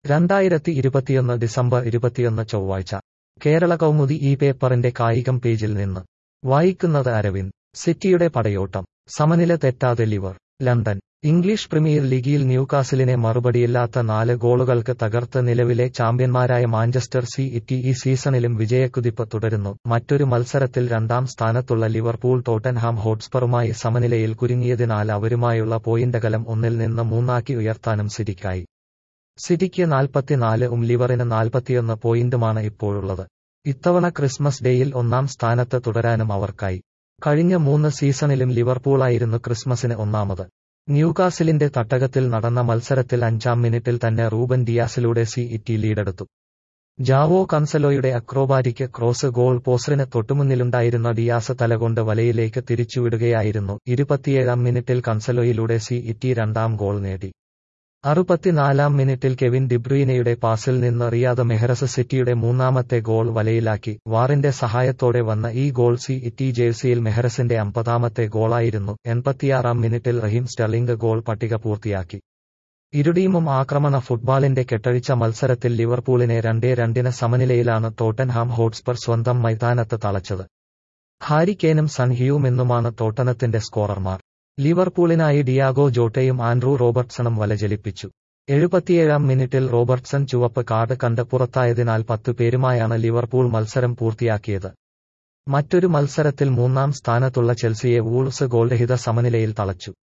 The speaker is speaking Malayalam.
രണ്ടായിരത്തി ഇരുപത്തിയൊന്ന് ഡിസംബർ ഇരുപത്തിയൊന്ന് ചൊവ്വാഴ്ച കേരള കൗമുദി ഈ പേപ്പറിന്റെ കായികം പേജിൽ നിന്ന് വായിക്കുന്നത് അരവിന്ദ് സിറ്റിയുടെ പടയോട്ടം സമനില തെറ്റാതെ ലിവർ ലണ്ടൻ ഇംഗ്ലീഷ് പ്രീമിയർ ലീഗിൽ ന്യൂകാസിലിനെ മറുപടിയില്ലാത്ത നാല് ഗോളുകൾക്ക് തകർത്ത് നിലവിലെ ചാമ്പ്യന്മാരായ മാഞ്ചസ്റ്റർ സി ഇറ്റി ഈ സീസണിലും വിജയക്കുതിപ്പ് തുടരുന്നു മറ്റൊരു മത്സരത്തിൽ രണ്ടാം സ്ഥാനത്തുള്ള ലിവർപൂൾ ടോട്ടൻഹാം ഹോട്ട്സ്പറുമായി സമനിലയിൽ കുരുങ്ങിയതിനാൽ അവരുമായുള്ള പോയിന്റകലം ഒന്നിൽ നിന്ന് മൂന്നാക്കി ഉയർത്താനും സിറ്റിക്കായി സിറ്റിക്ക് നാൽപ്പത്തിനാല് ഉം ലിവറിന് നാൽപ്പത്തിയൊന്ന് പോയിന്റുമാണ് ഇപ്പോഴുള്ളത് ഇത്തവണ ക്രിസ്മസ് ഡേയിൽ ഒന്നാം സ്ഥാനത്ത് തുടരാനും അവർക്കായി കഴിഞ്ഞ മൂന്ന് സീസണിലും ലിവർപൂളായിരുന്നു ക്രിസ്മസിന് ഒന്നാമത് ന്യൂകാസിലിന്റെ തട്ടകത്തിൽ നടന്ന മത്സരത്തിൽ അഞ്ചാം മിനിറ്റിൽ തന്നെ റൂബൻ ഡിയാസിലൂടെ സി ഇറ്റി ലീഡെടുത്തു ജാവോ കൺസലോയുടെ അക്രോബാറ്റിക് ക്രോസ് ഗോൾ പോസ്റ്ററിന് തൊട്ടുമുന്നിലുണ്ടായിരുന്ന ഡിയാസ് തലകൊണ്ട് വലയിലേക്ക് തിരിച്ചുവിടുകയായിരുന്നു ഇരുപത്തിയേഴാം മിനിറ്റിൽ കൺസലോയിലൂടെ സി ഇറ്റി രണ്ടാം ഗോൾ നേടി അറുപത്തിനാലാം മിനിറ്റിൽ കെവിൻ ഡിബ്രൂയിനയുടെ പാസിൽ നിന്ന് റിയാദ് മെഹ്റസ് സിറ്റിയുടെ മൂന്നാമത്തെ ഗോൾ വലയിലാക്കി വാറിന്റെ സഹായത്തോടെ വന്ന ഈ ഗോൾ സി ഇറ്റി ജേഴ്സിയിൽ മെഹ്റസിന്റെ അമ്പതാമത്തെ ഗോളായിരുന്നു എൺപത്തിയാറാം മിനിറ്റിൽ റഹീം സ്റ്റെർലിംഗ് ഗോൾ പട്ടിക പൂർത്തിയാക്കി ഇരുടീമും ആക്രമണ ഫുട്ബോളിന്റെ കെട്ടഴിച്ച മത്സരത്തിൽ ലിവർപൂളിനെ രണ്ടേ രണ്ടിന് സമനിലയിലാണ് ടോട്ടൻഹാം ഹോട്ട്സ്പർ സ്വന്തം മൈതാനത്ത് തളച്ചത് ഹാരി കെയ്നും സൺ ഹ്യൂമെന്നുമാണ് ടോട്ടനത്തിന്റെ സ്കോറർമാർ ലിവർപൂളിനായി ഡിയാഗോ ജോട്ടയും ആൻഡ്രൂ റോബർട്ട്സണും വലചലിപ്പിച്ചു എഴുപത്തിയേഴാം മിനിറ്റിൽ റോബർട്ട്സൺ ചുവപ്പ് കാർഡ് കണ്ട് പുറത്തായതിനാൽ പത്തു പേരുമായാണ് ലിവർപൂൾ മത്സരം പൂർത്തിയാക്കിയത് മറ്റൊരു മത്സരത്തിൽ മൂന്നാം സ്ഥാനത്തുള്ള ചെൽസിയെ വൂൾസ് ഗോൾരഹിത സമനിലയിൽ തളച്ചു